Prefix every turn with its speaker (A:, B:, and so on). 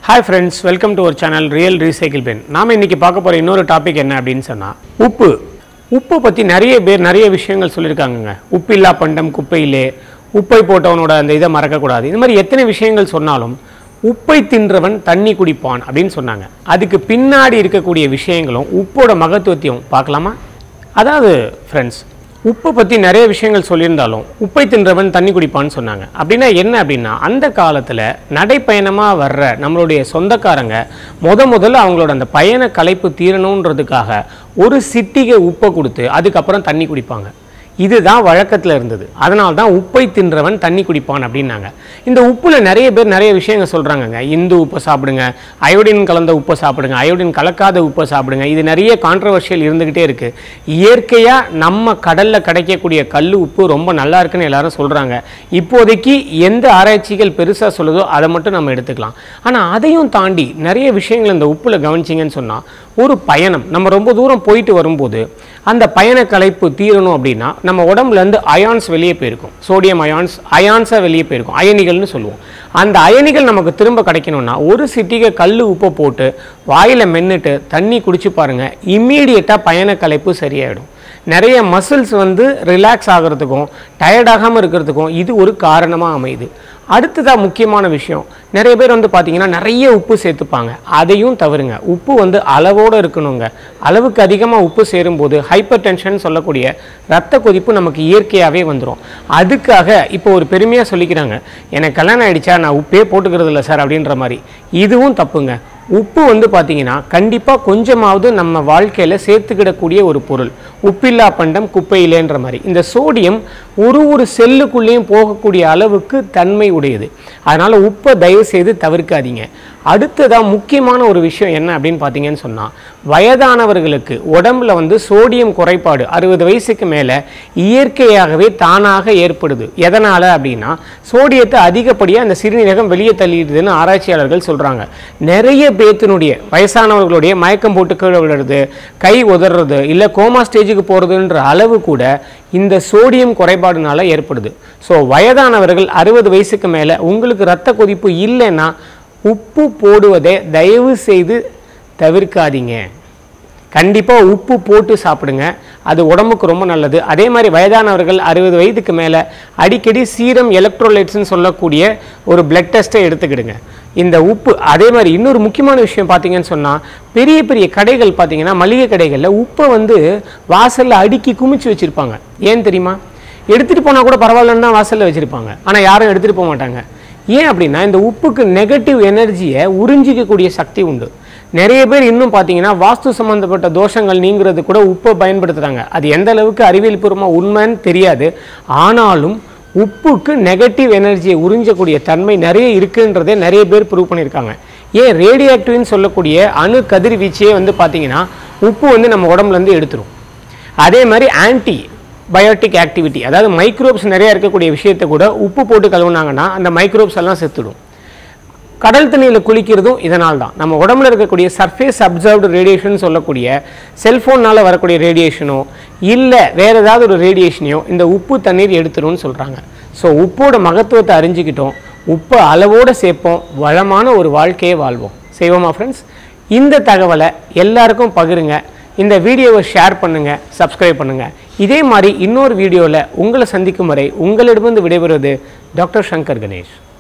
A: hi friends welcome to ஒரு channel real recycle pen நாம் இன்னைக்கு பார்க்க போகிற இன்னொரு டாபிக் என்ன அப்படின்னு சொன்னால் உப்பு உப்பை பற்றி நிறைய பேர் நிறைய விஷயங்கள் சொல்லியிருக்காங்கங்க உப்பில்லா பண்டம் குப்பையிலே உப்பை போட்டவனோட அந்த இதை மறக்கக்கூடாது இது மாதிரி எத்தனை விஷயங்கள் சொன்னாலும் உப்பை தின்றவன் தண்ணி குடிப்பான் அப்படின்னு சொன்னாங்க அதுக்கு பின்னாடி இருக்கக்கூடிய விஷயங்களும் உப்போட மகத்துவத்தையும் பார்க்கலாமா அதாவது ஃப்ரெண்ட்ஸ் உப்பை பற்றி நிறைய விஷயங்கள் சொல்லியிருந்தாலும் உப்பை தின்றவன் தண்ணி குடிப்பான்னு சொன்னாங்க அப்படின்னா என்ன அப்படின்னா அந்த காலத்தில் நடைப்பயணமாக வர்ற நம்மளுடைய சொந்தக்காரங்க முத முதல்ல அவங்களோட அந்த பயண களைப்பு தீரணுன்றதுக்காக ஒரு சிட்டிகை உப்பை கொடுத்து அதுக்கப்புறம் தண்ணி குடிப்பாங்க இதுதான் வழக்கத்தில் இருந்தது அதனால தான் உப்பை தின்றவன் தண்ணி குடிப்பான் அப்படின்னாங்க இந்த உப்புல நிறைய பேர் நிறைய விஷயங்கள் சொல்கிறாங்கங்க இந்து உப்பை சாப்பிடுங்க அயோடின் கலந்த உப்பை சாப்பிடுங்க அயோடின் கலக்காத உப்பை சாப்பிடுங்க இது நிறைய கான்ட்ரவர்ஷியல் இருந்துக்கிட்டே இருக்குது இயற்கையாக நம்ம கடலில் கிடைக்கக்கூடிய கல் உப்பு ரொம்ப நல்லா இருக்குன்னு எல்லாரும் சொல்கிறாங்க இப்போதைக்கு எந்த ஆராய்ச்சிகள் பெருசாக சொல்லுதோ அதை மட்டும் நம்ம எடுத்துக்கலாம் ஆனால் அதையும் தாண்டி நிறைய விஷயங்கள் இந்த உப்புல கவனிச்சிங்கன்னு சொன்னால் ஒரு பயணம் நம்ம ரொம்ப தூரம் போயிட்டு வரும்போது அந்த பயண களைப்பு தீரணும் அப்படின்னா நம்ம உடம்புல இருந்து அயான்ஸ் வெளியே போயிருக்கும் சோடியம் அயான்ஸ் அயான்ஸாக வெளியே போயிருக்கும் அயனிகள்னு சொல்லுவோம் அந்த அயனிகள் நமக்கு திரும்ப கிடைக்கணும்னா ஒரு சிட்டிகை கல் உப்பை போட்டு வாயில் மென்னுட்டு தண்ணி குடிச்சு பாருங்க இம்மீடியட்டாக பயண களைப்பு சரியாயிடும் நிறைய மசில்ஸ் வந்து ரிலாக்ஸ் ஆகிறதுக்கும் டயர்டாகாமல் இருக்கிறதுக்கும் இது ஒரு காரணமாக அமையுது அடுத்ததாக முக்கியமான விஷயம் நிறைய பேர் வந்து பார்த்தீங்கன்னா நிறைய உப்பு சேர்த்துப்பாங்க அதையும் தவறுங்க உப்பு வந்து அளவோடு இருக்கணுங்க அளவுக்கு அதிகமாக உப்பு சேரும்போது ஹைப்பர் டென்ஷன் சொல்லக்கூடிய ரத்த கொதிப்பு நமக்கு இயற்கையாகவே வந்துடும் அதுக்காக இப்போ ஒரு பெருமையாக சொல்லிக்கிறாங்க எனக்கு கல்யாணம் ஆயிடுச்சா நான் உப்பே போட்டுக்கிறது இல்லை சார் அப்படின்ற மாதிரி இதுவும் தப்புங்க உப்பு வந்து பார்த்தீங்கன்னா கண்டிப்பாக கொஞ்சமாவது நம்ம வாழ்க்கையில் சேர்த்துக்கிடக்கூடிய ஒரு பொருள் உப்பில்லா பண்டம் குப்பையிலேன்ற மாதிரி இந்த சோடியம் ஒரு ஒரு செல்லுக்குள்ளேயும் போகக்கூடிய அளவுக்கு தன்மை உடையது அதனால் உப்பை தயவு செய்து தவிர்க்காதீங்க அடுத்ததாக முக்கியமான ஒரு விஷயம் என்ன அப்படின்னு பார்த்தீங்கன்னு சொன்னால் வயதானவர்களுக்கு உடம்புல வந்து சோடியம் குறைபாடு அறுபது வயசுக்கு மேலே இயற்கையாகவே தானாக ஏற்படுது எதனால் அப்படின்னா சோடியத்தை அதிகப்படியாக அந்த சிறுநீரகம் வெளியே தள்ளிடுதுன்னு ஆராய்ச்சியாளர்கள் சொல்கிறாங்க நிறைய பேத்தினுடைய வயசானவர்களுடைய மயக்கம் போட்டு கீழே விழுறது கை உதறது இல்லை கோமா ஸ்டேஜுக்கு போகிறதுன்ற அளவு கூட இந்த சோடியம் குறைபாடுனால ஏற்படுது ஸோ வயதானவர்கள் அறுபது வயசுக்கு மேலே உங்களுக்கு இரத்த கொதிப்பு இல்லைன்னா உப்பு போடுவதை தயவு செய்து தவிர்க்காதீங்க கண்டிப்பாக உப்பு போட்டு சாப்பிடுங்க அது உடம்புக்கு ரொம்ப நல்லது அதே மாதிரி வயதானவர்கள் அறுபது வயதுக்கு மேலே அடிக்கடி சீரம் எலக்ட்ரோலைட்ஸ்னு சொல்லக்கூடிய ஒரு பிளட் டெஸ்ட்டை எடுத்துக்கிடுங்க இந்த உப்பு அதே மாதிரி இன்னொரு முக்கியமான விஷயம் பார்த்தீங்கன்னு சொன்னால் பெரிய பெரிய கடைகள் பார்த்தீங்கன்னா மளிகை கடைகளில் உப்பை வந்து வாசலில் அடுக்கி குமிச்சு வச்சுருப்பாங்க ஏன் தெரியுமா எடுத்துகிட்டு போனால் கூட பரவாயில்லன்னு தான் வாசலில் வச்சுருப்பாங்க ஆனால் யாரும் எடுத்துகிட்டு போக மாட்டாங்க ஏன் அப்படின்னா இந்த உப்புக்கு நெகட்டிவ் எனர்ஜியை உறிஞ்சிக்கக்கூடிய சக்தி உண்டு நிறைய பேர் இன்னும் பார்த்தீங்கன்னா வாஸ்து சம்மந்தப்பட்ட தோஷங்கள் நீங்கிறது கூட உப்பை பயன்படுத்துகிறாங்க அது எந்த அளவுக்கு அறிவியல் பூர்வமாக உண்மைன்னு தெரியாது ஆனாலும் உப்புக்கு நெகட்டிவ் எனர்ஜியை உறிஞ்சக்கூடிய தன்மை நிறைய இருக்குன்றதே நிறைய பேர் ப்ரூவ் பண்ணியிருக்காங்க ஏன் ரேடியோ ஆக்டிவ்னு சொல்லக்கூடிய அணு கதிர்வீச்சையே வந்து பார்த்தீங்கன்னா உப்பு வந்து நம்ம உடம்புலேருந்து எடுத்துரும் அதே மாதிரி ஆன்டி பயோட்டிக் ஆக்டிவிட்டி அதாவது மைக்ரோப்ஸ் நிறைய இருக்கக்கூடிய விஷயத்தை கூட உப்பு போட்டு கழுவுனாங்கன்னா அந்த மைக்ரோப்ஸ் எல்லாம் செத்துடும் கடல் தண்ணியில் குளிக்கிறதும் இதனால் தான் நம்ம உடம்புல இருக்கக்கூடிய சர்ஃபேஸ் அப்சர்வ்டு ரேடியேஷன் சொல்லக்கூடிய செல்ஃபோனால் வரக்கூடிய ரேடியேஷனோ இல்லை வேறு ஏதாவது ஒரு ரேடியேஷனையோ இந்த உப்பு தண்ணீர் எடுத்துரும்னு சொல்கிறாங்க ஸோ உப்போட மகத்துவத்தை அறிஞ்சிக்கிட்டோம் உப்பை அளவோடு சேர்ப்போம் வளமான ஒரு வாழ்க்கையை வாழ்வோம் செய்வோமா ஃப்ரெண்ட்ஸ் இந்த தகவலை எல்லாருக்கும் பகிருங்க இந்த வீடியோவை ஷேர் பண்ணுங்கள் சப்ஸ்கிரைப் பண்ணுங்கள் இதே மாதிரி இன்னொரு வீடியோவில் உங்களை சந்திக்கும் வரை உங்களிடமிருந்து விடைபெறுவது டாக்டர் சங்கர் கணேஷ்